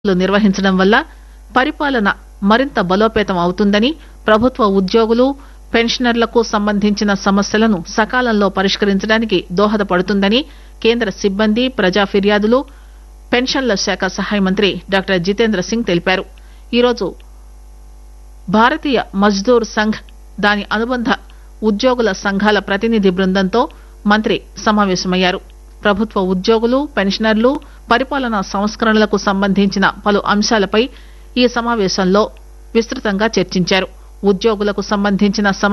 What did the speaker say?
లు నిర్వహించడం వల్ల పరిపాలన మరింత బలోపేతం అవుతుందని ప్రభుత్వ ఉద్యోగులు పెన్షనర్లకు సంబంధించిన సమస్యలను సకాలంలో పరిష్కరించడానికి దోహదపడుతుందని కేంద్ర సిబ్బంది ప్రజా ఫిర్యాదులు పెన్షన్ల శాఖ సహాయ మంత్రి డాక్టర్ జితేంద్ర సింగ్ తెలిపారు ఈరోజు భారతీయ మజ్దూర్ సంఘ్ దాని అనుబంధ ఉద్యోగుల సంఘాల ప్రతినిధి బృందంతో మంత్రి సమావేశమయ్యారు ప్రభుత్వ ఉద్యోగులు పెన్షనర్లు పరిపాలనా సంస్కరణలకు సంబంధించిన పలు అంశాలపై ఈ సమావేశంలో విస్తృతంగా చర్చించారు ఉద్యోగులకు సంబంధించిన